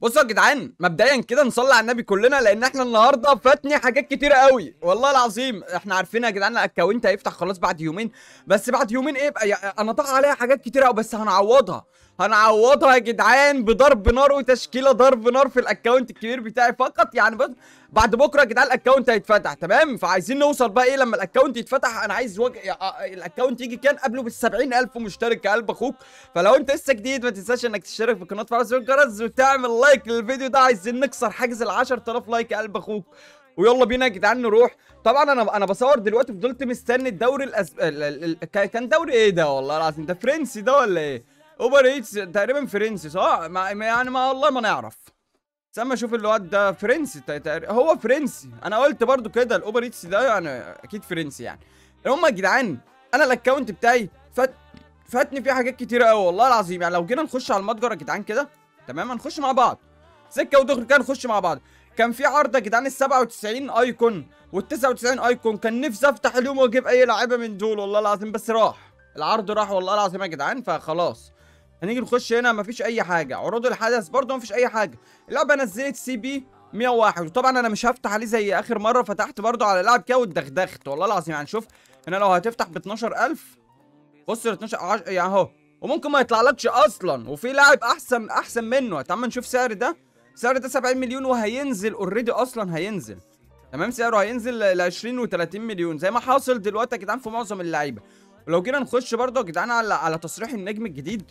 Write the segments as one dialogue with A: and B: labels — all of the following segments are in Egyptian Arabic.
A: بصوا يا جدعان مبدئيا كده نصلي على النبي كلنا لان احنا النهارده فاتني حاجات كتيره قوي والله العظيم احنا عارفين يا جدعان الاكونت هيفتح خلاص بعد يومين بس بعد يومين ايه بقى يا- انا طاق عليها حاجات كتيره قوي بس هنعوضها هنعوضها يا جدعان بضرب نار وتشكيله ضرب نار في الاكونت الكبير بتاعي فقط يعني بص بعد بكره يا جدعان الاكونت هيتفتح تمام فعايزين نوصل بقى ايه لما الاكونت يتفتح انا عايز وج... يا- آه، الاكونت يجي كان قبله بال 70000 مشترك يا قلب اخوك فلو انت لسه جديد ما تنساش انك تشترك في القناه وتفعل زر الجرس وتعمل لايك للفيديو ده عايزين نكسر حاجز ال 10000 لايك يا قلب اخوك ويلا بينا يا جدعان نروح طبعا انا انا بصور دلوقتي فضلت مستني الدوري الأس... ال... ال... ال... كان- كان دوري ايه ده والله العظيم ده فرنسي ده ولا ايه اوبر ايتس تقريبا فرنسي صح ما... ما- يعني ما والله ما نعرف سما اشوف الواد ده فرنسي تا- تا- هو فرنسي انا قلت برضو كده الاوبر ايتس ده يعني اكيد فرنسي يعني هم يا جدعان انا الاكونت بتاعي فات فاتني فيه حاجات كتيره قوي والله العظيم يعني لو جينا نخش على المتجر يا جدعان كده تمام هنخش مع بعض سكه ودغري كده نخش مع بعض كان في عرض يا جدعان ال 97 ايكون وال 99 ايكون كان نفسي افتح اليوم واجيب اي لعيبه من دول والله العظيم بس راح العرض راح والله العظيم يا جدعان فخلاص هنيجي نخش هنا مفيش اي حاجه عروض الحدث برضه مفيش اي حاجه اللعبه نزلت سي بي 101 وطبعا انا مش هفتح عليه زي اخر مره فتحت برضه على لعب كده واتدغدغت والله العظيم يعني شوف هنا لو هتفتح ب 12000 بص ال 12 عش... يعني اهو وممكن ما يطلعلكش اصلا وفي لاعب احسن احسن منه تعال ما نشوف سعر ده سعر ده 70 مليون وهينزل اوريدي اصلا هينزل تمام سعره هينزل ل 20 و30 مليون زي ما حاصل دلوقتي يا جدعان في معظم اللعيبه ولو جينا نخش برضه يا جدعان على على تصريح النجم الجديد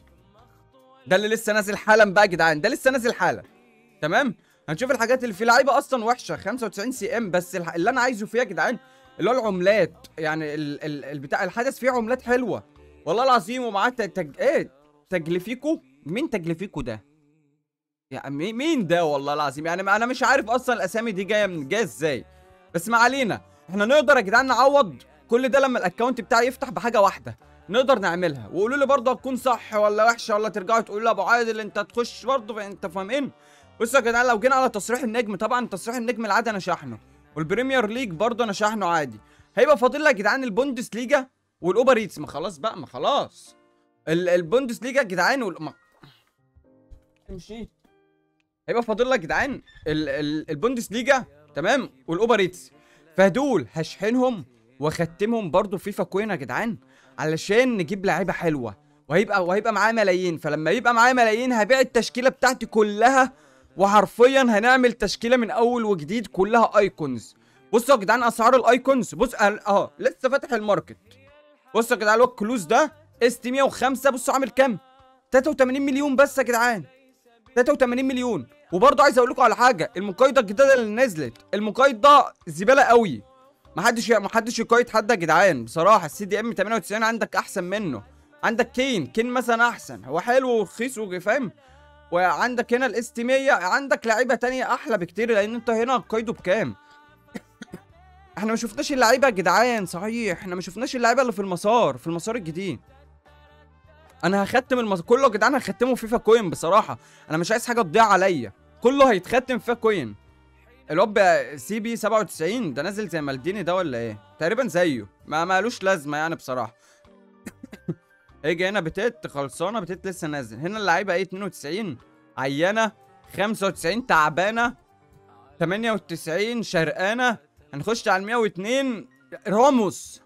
A: ده اللي لسه نازل حالا بقى يا جدعان ده لسه نازل حالا تمام هنشوف الحاجات اللي في لعيبه اصلا وحشه 95 سي ام بس الح- اللي انا عايزه فيها يا جدعان اللي هو العملات يعني ال ال البتاع الحدث فيه عملات حلوه والله العظيم ومعاه ت- تج... ايه تجلفيكو مين تجلفيكو ده يعني مي- مين ده والله العظيم يعني ما- انا مش عارف اصلا الاسامي دي جايه من جايه ازاي بس ما علينا احنا نقدر يا جدعان نعوض كل ده لما الاكونت بتاعي يفتح بحاجه واحده نقدر نعملها وقولوا لي برضه هتكون صح ولا وحشه ولا ترجعوا تقولوا لي ابو عادل انت تخش برضه انت فاهمين بصوا يا جدعان لو جينا على تصريح النجم طبعا تصريح النجم العادي انا شاحنه والبريمير ليج برضه انا شاحنه عادي هيبقى فاضل لي يا جدعان البوندس ليجا والاوبر ايتس ما خلاص بقى ما خلاص ال- البوندس ليجا يا جدعان وال... ما... امشي هيبقى فاضل لك يا جدعان ال... ال... البوندس ليجا تمام والاوبر ايتس فدول هشحنهم واختمهم برضو فيفا كوين يا جدعان علشان نجيب لعيبه حلوه وهيبقى وهيبقى معاه ملايين فلما يبقى معاه ملايين هبيع التشكيله بتاعتي كلها وحرفيا هنعمل تشكيله من اول وجديد كلها ايكونز بصوا يا جدعان اسعار الايكونز بص اه آه، لسه فاتح الماركت بصوا يا جدعان الواد كلوز ده اس تي 105 بصوا عامل كام 83 مليون بس يا جدعان 83 مليون وبرضه عايز اقول لكم على حاجه المقايضه الجديده اللي نزلت المقايضه زباله قوي محدش محدش يقايض حد يا جدعان بصراحه السي دي ام 98 عندك احسن منه عندك كين كين مثلا احسن هو حلو ورخيص وفاهم وعندك هنا الاس تي 100 عندك لعيبه تانية احلى بكتير لان انت هنا قايده بكام احنا ما شفناش اللعيبه يا جدعان صحيح احنا ما شفناش اللعيبه اللي في المسار في المسار الجديد انا هختم المسار كله يا جدعان هختمه فيفا كوين بصراحه انا مش عايز حاجه تضيع عليا كله هيتختم فيفا كوين الوب سي بي 97 ده نازل زي مالديني ده ولا ايه تقريبا زيه ما مالوش لازمه يعني بصراحه هيجي هنا بتيت خلصانه بتيت لسه نازل هنا اللعيبه ايه 92 عيانه 95 تعبانه 98 شرقانه هنخش على ال 102 راموس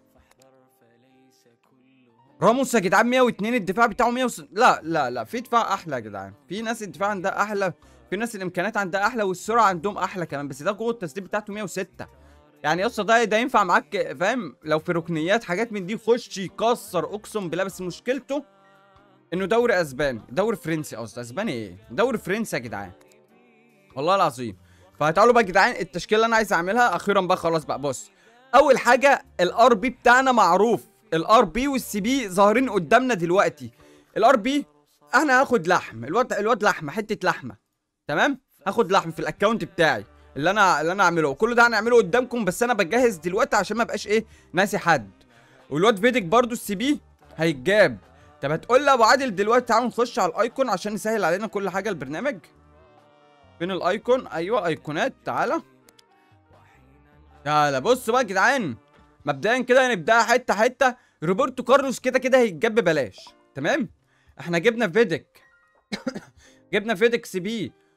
A: راموس يا جدعان 102 الدفاع بتاعه 100 وس... لا لا لا في دفاع احلى يا جدعان في ناس الدفاع عندها احلى في ناس الامكانيات عندها احلى والسرعه عندهم احلى كمان بس ده قوه التسديد بتاعته 106 يعني يا اسطى ده ده ينفع معاك فاهم لو في ركنيات حاجات من دي خش يكسر اقسم بالله بس مشكلته انه دوري اسباني دوري فرنسي قصدي اسباني ايه دوري فرنسي يا جدعان والله العظيم فتعالوا بقى يا جدعان التشكيله اللي انا عايز اعملها اخيرا بقى خلاص بقى بص اول حاجه الار بي بتاعنا معروف الار بي والسي بي ظاهرين قدامنا دلوقتي الار بي انا هاخد لحم الواد الواد لحمه حته لحمه تمام هاخد لحم في الاكونت بتاعي اللي انا اللي انا اعمله كل ده هنعمله قدامكم بس انا بجهز دلوقتي عشان ما ابقاش ايه ناسي حد والواد فيديك برضو السي بي هيتجاب طب هتقول لي يا ابو عادل دلوقتي تعالوا نخش على الايكون عشان نسهل علينا كل حاجه البرنامج فين الايكون ايوه ايقونات تعالى تعالى بصوا بقى يا جدعان مبدئيا كده هنبداها حته حته روبرتو كارلوس كده كده هيتجاب ببلاش تمام احنا جبنا فيديك جبنا فيديك سي بي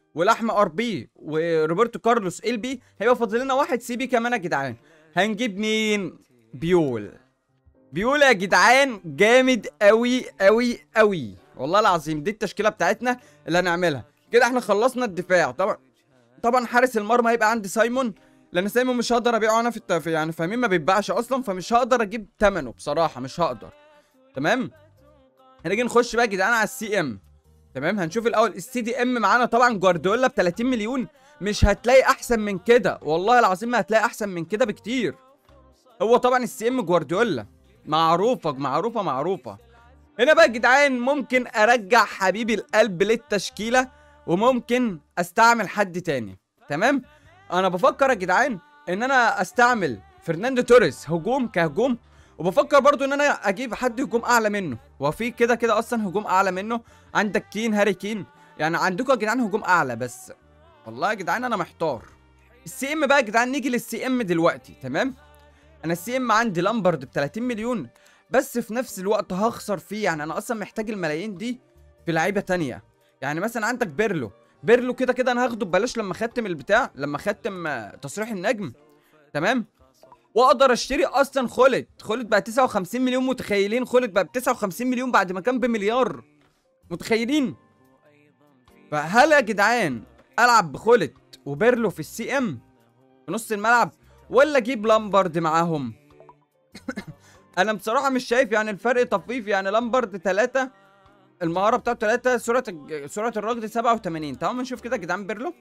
A: ولحم ار بي وروبرتو كارلوس ال بي هيبقى فاضل لنا واحد سي بي كمان يا جدعان هنجيب مين بيول بيقول يا جدعان جامد قوي قوي قوي والله العظيم دي التشكيله بتاعتنا اللي هنعملها كده احنا خلصنا الدفاع طبعا طبعا حارس المرمى هيبقى عندي سايمون لان سايمون مش هقدر ابيعه انا في التف... يعني فاهمين ما بيتباعش اصلا فمش هقدر اجيب ثمنه بصراحه مش هقدر تمام هنيجي نخش بقى يا جدعان على السي ام تمام هنشوف الاول السي دي ام معانا طبعا جوارديولا ب 30 مليون مش هتلاقي احسن من كده والله العظيم ما هتلاقي احسن من كده بكتير هو طبعا السي ام جوارديولا معروفه معروفه معروفه هنا بقى يا جدعان ممكن ارجع حبيبي القلب للتشكيله وممكن استعمل حد تاني تمام انا بفكر يا جدعان ان انا استعمل فرناندو توريس هجوم كهجوم وبفكر برضو ان انا اجيب حد هجوم اعلى منه وفي كده كده اصلا هجوم اعلى منه عندك كين هاري كين يعني عندكم يا جدعان هجوم اعلى بس والله يا جدعان انا محتار السي ام بقى يا جدعان نيجي للسي ام دلوقتي تمام انا السي ام عندي لامبرد ب 30 مليون بس في نفس الوقت هخسر فيه يعني انا اصلا محتاج الملايين دي في لعيبه تانية يعني مثلا عندك بيرلو بيرلو كده كده انا هاخده ببلاش لما ختم البتاع لما ختم آه، تصريح النجم تمام واقدر اشتري اصلا خلد خلد بقى 59 مليون متخيلين خلد بقى ب 59 مليون بعد ما كان بمليار متخيلين فهل يا جدعان العب بخلد وبيرلو في السي ام في نص الملعب ولا اجيب لامبرد معاهم انا بصراحه مش شايف يعني الفرق طفيف يعني لامبرد 3 المهاره بتاعته 3 سرعه الج- سرعه الركض 87 تعالوا نشوف كده يا جدعان بيرلو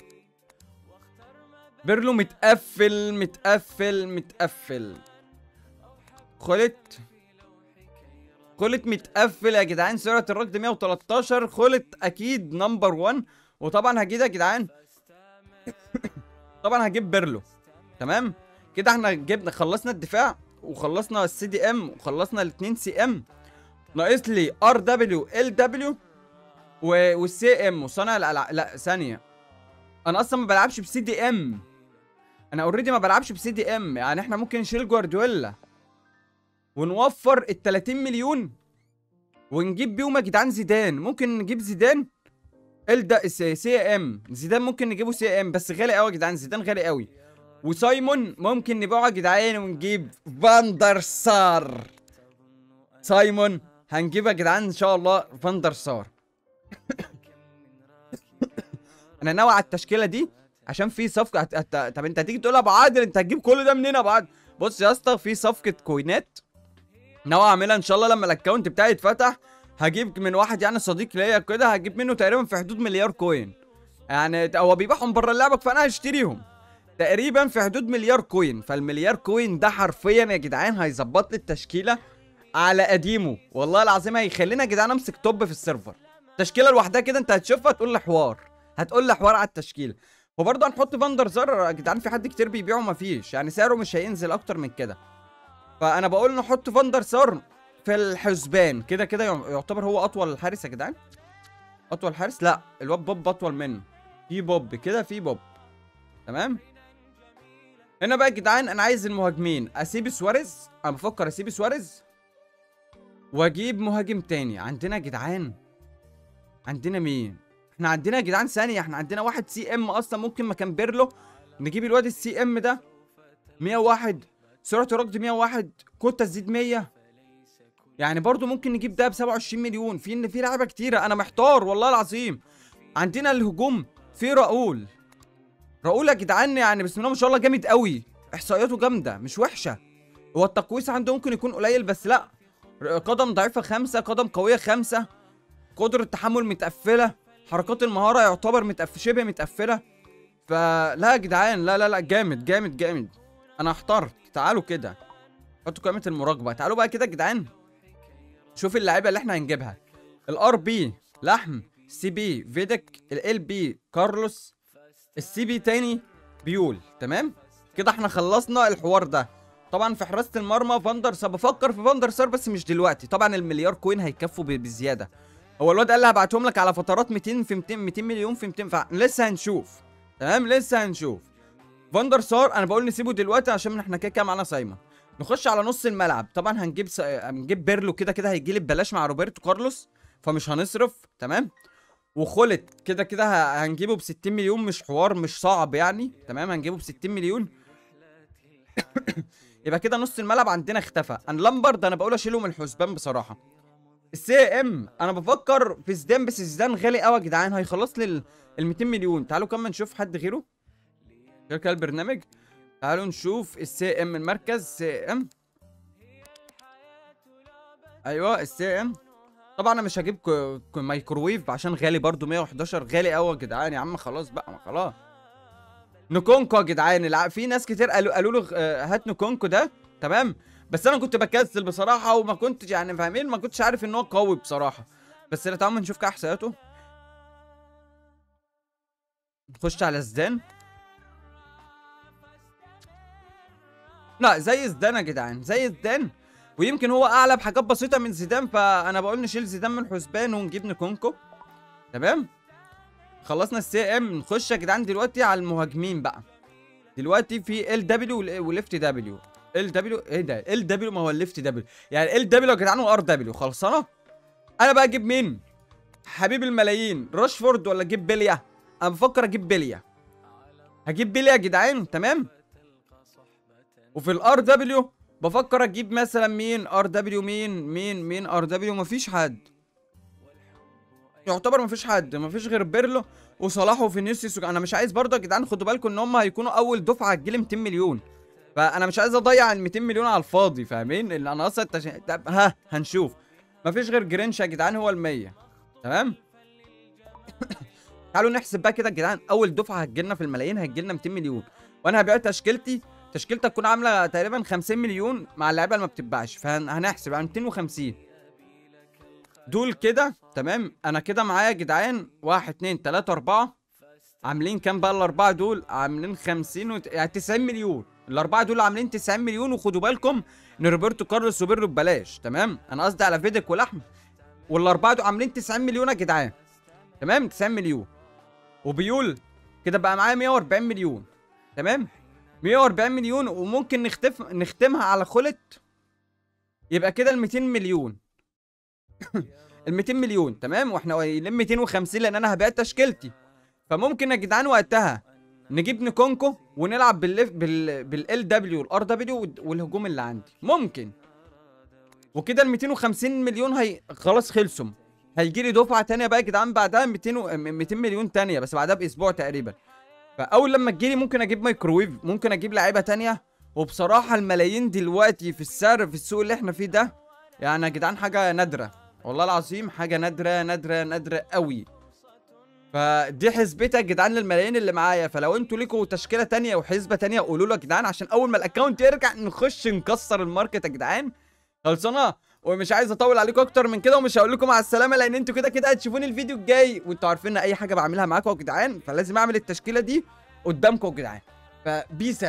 A: بيرلو متقفل متقفل متقفل خلت خلت متقفل يا جدعان سرعه الركض 113 خلت اكيد نمبر 1 وطبعا هجيب يا جدعان طبعا هجيب بيرلو تمام كده احنا جبنا خلصنا الدفاع وخلصنا السي دي ام وخلصنا الاثنين سي ام ناقص لي ار دبليو ال دبليو والسي ام وصانع الالعاب لا ثانيه انا اصلا ما بلعبش بسي دي ام انا اوريدي ما بلعبش بسي دي ام يعني احنا ممكن نشيل جوارديولا ونوفر ال 30 مليون ونجيب بيهم يا جدعان زيدان ممكن نجيب زيدان ال ده سي ام زيدان ممكن نجيبه سي ام بس غالي قوي يا جدعان زيدان غالي قوي وسايمون ممكن نبيعه يا جدعان ونجيب فاندر سار سايمون هنجيب يا جدعان ان شاء الله فاندر سار انا ناوي على التشكيله دي عشان في صفقه هت... هت... طب انت هتيجي تقول يا ابو عادل انت هتجيب كل ده منين يا ابو عادل بص يا اسطى في صفقه كوينات ناوي اعملها ان شاء الله لما الاكونت بتاعي يتفتح هجيب من واحد يعني صديق ليا كده هجيب منه تقريبا في حدود مليار كوين يعني هو بيبيعهم بره اللعبه فانا هشتريهم تقريبا في حدود مليار كوين فالمليار كوين ده حرفيا يا جدعان هيظبط لي التشكيله على قديمه والله العظيم هيخلينا يا جدعان امسك توب في السيرفر تشكيله لوحدها كده انت هتشوفها تقول لي حوار هتقول لي حوار على التشكيله وبرضه هنحط فاندر زر يا جدعان في حد كتير بيبيعه مفيش يعني سعره مش هينزل اكتر من كده فانا بقول نحط فاندر سار في الحسبان كده كده يعتبر هو اطول حارس يا جدعان اطول حارس لا الواد بوب اطول منه في بوب كده في بوب تمام هنا بقى يا جدعان انا عايز المهاجمين اسيب سواريز انا بفكر اسيب سواريز واجيب مهاجم تاني عندنا يا جدعان عندنا مين احنا عندنا يا جدعان ثانيه احنا عندنا واحد سي ام اصلا ممكن مكان بيرلو نجيب الواد السي ام ده 101 سرعه الركض 101 كوتا تزيد 100 يعني برضو ممكن نجيب ده ب 27 مليون في ان في لعيبه كتيره انا محتار والله العظيم عندنا الهجوم في راؤول راؤول يا جدعان يعني بسم الله ما شاء الله جامد قوي احصائياته جامده مش وحشه هو التقويس عنده ممكن يكون قليل بس لا قدم ضعيفه خمسة قدم قويه خمسة قدره تحمل متقفله حركات المهاره يعتبر متقف شبه متقفله فلا يا جدعان لا لا لا جامد جامد جامد انا احترت تعالوا كده حطوا قائمه المراقبه تعالوا بقى كده يا جدعان شوف اللعيبه اللي احنا هنجيبها الار بي لحم سي بي فيدك ال بي كارلوس السي بي تاني بيول تمام كده احنا خلصنا الحوار ده طبعا في حراسه المرمى فاندر سار بفكر في فاندر سار بس مش دلوقتي طبعا المليار كوين هيكفوا ب- بزياده هو الواد قال لي هبعتهم لك على فترات 200 في 200 200 مليون في 200 فلسه هنشوف تمام لسه هنشوف فاندر سار انا بقول نسيبه دلوقتي عشان احنا كده كده معانا سايمون نخش على نص الملعب طبعا هنجيب س... هنجيب بيرلو كده كده هيجي لي ببلاش مع روبرتو كارلوس فمش هنصرف تمام وخلت كده كده ه- هنجيبه ب 60 مليون مش حوار مش صعب يعني تمام هنجيبه ب 60 مليون يبقى كده نص الملعب عندنا اختفى انا لامبرد انا بقول اشيله من الحسبان بصراحه السي ام انا بفكر في زيدان بس زيدان غالي قوي يا جدعان هيخلص لي ال 200 مليون تعالوا كمان نشوف حد غيره غير كده البرنامج تعالوا نشوف السي ام المركز سي ام ايوه السي ام طبعا انا مش هجيب ك- ك- مايكروويف عشان غالي برضو 111 غالي قوي يا جدعان يا عم خلاص بقى ما خلاص نكونكو يا جدعان الع... في ناس كتير قالوا قالوا له آه، هات نكونكو ده تمام بس انا كنت بكسل بصراحه وما كنتش يعني فاهمين ما كنتش عارف ان هو قوي بصراحه بس لا تعالوا نشوف كده احصائياته نخش على زدان لا زي زدان يا جدعان زي زدان ويمكن هو اعلى بحاجات بسيطه من زيدان فانا بقول نشيل زيدان من الحسبان ونجيب نكونكو تمام خلصنا السي ام نخش يا جدعان دلوقتي على المهاجمين بقى دلوقتي في ال دبليو وليفت دبليو ال دبليو ايه ده ال دبليو ما هو الليفت دبليو يعني ال دبليو يا جدعان وار دبليو خلصانه انا بقى اجيب مين حبيب الملايين راشفورد ولا اجيب بيليا انا بفكر اجيب بيليا هجيب بيليا يا جدعان تمام وفي الار دبليو بفكر اجيب مثلا مين ار دبليو مين مين مين ار دبليو مفيش حد يعتبر مفيش حد مفيش غير بيرلو وصلاح وفينيسيوس انا مش عايز برضه يا جدعان خدوا بالكم ان هم هيكونوا اول دفعه هتجيلي 200 مليون فانا مش عايز اضيع ال 200 مليون على الفاضي فاهمين اللي انا اصلا التش... طب ها هنشوف مفيش غير جرينش يا جدعان هو ال 100 تمام تعالوا نحسب بقى كده يا جدعان اول دفعه هتجيلنا في الملايين هتجيلنا 200 مليون وانا هبيع تشكيلتي تشكيلتك تكون عامله تقريبا 50 مليون مع اللعيبه اللي ما بتتباعش فهنحسب يعني 250 دول كده تمام انا كده معايا يا جدعان 1 2 3 4 عاملين كام بقى الاربعه دول عاملين 50 وت... يعني 90 مليون الاربعه دول عاملين 90 مليون وخدوا بالكم ان روبرتو كارلوس وبيرلو ببلاش تمام انا قصدي على فيديك ولحم والاربعه دول عاملين 90 مليون يا جدعان تمام 90 مليون وبيول كده بقى معايا 140 مليون تمام 140 مليون وممكن نختف نختمها على خلت يبقى كده ال 200 مليون ال 200 مليون تمام واحنا قايلين 250 لان انا هبيع تشكيلتي فممكن يا جدعان وقتها نجيب نكونكو ونلعب بالليف بال بالال دبليو والار دبليو والهجوم اللي عندي ممكن وكده ال 250 مليون هي خلاص خلصوا هيجي لي دفعه تانية بقى يا جدعان بعدها 200 و... 200 مليون تانية بس بعدها باسبوع تقريبا فاول لما تجيلي ممكن اجيب مايكروويف ممكن اجيب لعيبه تانية وبصراحه الملايين دلوقتي في السعر في السوق اللي احنا فيه ده يعني يا جدعان حاجه نادره والله العظيم حاجه نادره نادره نادره قوي فدي حسبتها يا جدعان للملايين اللي معايا فلو انتوا ليكوا تشكيله تانية وحسبه تانية قولوا له يا جدعان عشان اول ما الاكونت يرجع نخش نكسر الماركت يا جدعان خلصانه ومش عايز اطول عليكم اكتر من كده ومش هقول لكم مع السلامه لان انتوا كده كده هتشوفوني الفيديو الجاي وانتوا عارفين ان اي حاجه بعملها معاكم يا جدعان فلازم اعمل التشكيله دي قدامكم يا جدعان فبيس